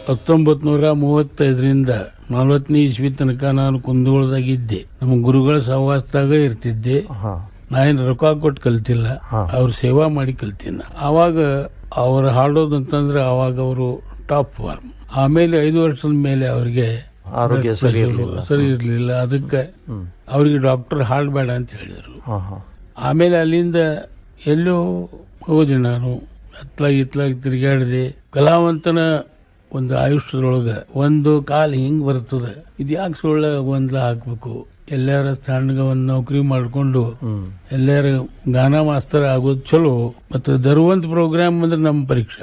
ಹತ್ತೊಂಬತ್ ನೂರ ಮೂವತ್ತೈದರಿಂದ ನಲವತ್ತನೇ ಇಸ್ವಿ ತನಕ ನಾನು ಕುಂದಗೋಳದಾಗಿದ್ದೆ ನಮ್ಮ ಗುರುಗಳ ಸಹವಾಸದಾಗ ಇರ್ತಿದ್ದೆ ಹಾ ನಾ ಏನು ರೊಕ್ಕ ಕೊಟ್ಟು ಕಲ್ತಿಲ್ಲ ಅವ್ರ ಸೇವಾ ಮಾಡಿ ಕಲ್ತೀನಿ ನಾ. ಆವಾಗ ಅವ್ರು ಹಾಡೋದು ಅಂತಂದ್ರೆ ಆವಾಗ ಅವರು ಟಾಪ್ ಫಾರ್ಮ್ ಆಮೇಲೆ ಐದು ವರ್ಷದ ಮೇಲೆ ಅವ್ರಿಗೆ ಆರೋಗ್ಯ ಸರಿ ಇರ್ಲಿಲ್ಲ. ಸರಿ ಇರಲಿಲ್ಲ ಅದಕ್ಕೆ ಅವ್ರಿಗೆ ಡಾಕ್ಟರ್ ಹಾಡಬೇಡ ಅಂತ ಹೇಳಿದರು ಹಾ ಹಾ ಆಮೇಲೆ ಅಲ್ಲಿಂದ ಎಲ್ಲೋ ಹೋದೆ ನಾನು ಹತ್ಲಾಗಿ ಇತ್ಲಾಗಿ ತಿರುಗಾಡಿದೆ ಕಲಾವಂತನ ಒಂದು ಆಯುಷ್ಯದೊಳಗೆ ಒಂದು ಕಾಲು ಹಿಂಗ್ ಬರ್ತದೆ ಇದು ಯಾಕೆ ಸುಳ್ಳ ಗೊಂದಲ ಹಾಕ್ಬೇಕು ಎಲ್ಲಾರ ಸಣ್ಣಗ ಒಂದು ನೌಕರಿ ಮಾಡ್ಕೊಂಡು ಎಲ್ಲಾರ ಗಾನ ಮಾಸ್ತರ್ ಆಗೋದು ಚಲೋ ಮತ್ತು ಧರುವಂತ ಪ್ರೋಗ್ರಾಮ್ ಅಂದ್ರೆ ನಮ್ಮ ಪರೀಕ್ಷೆ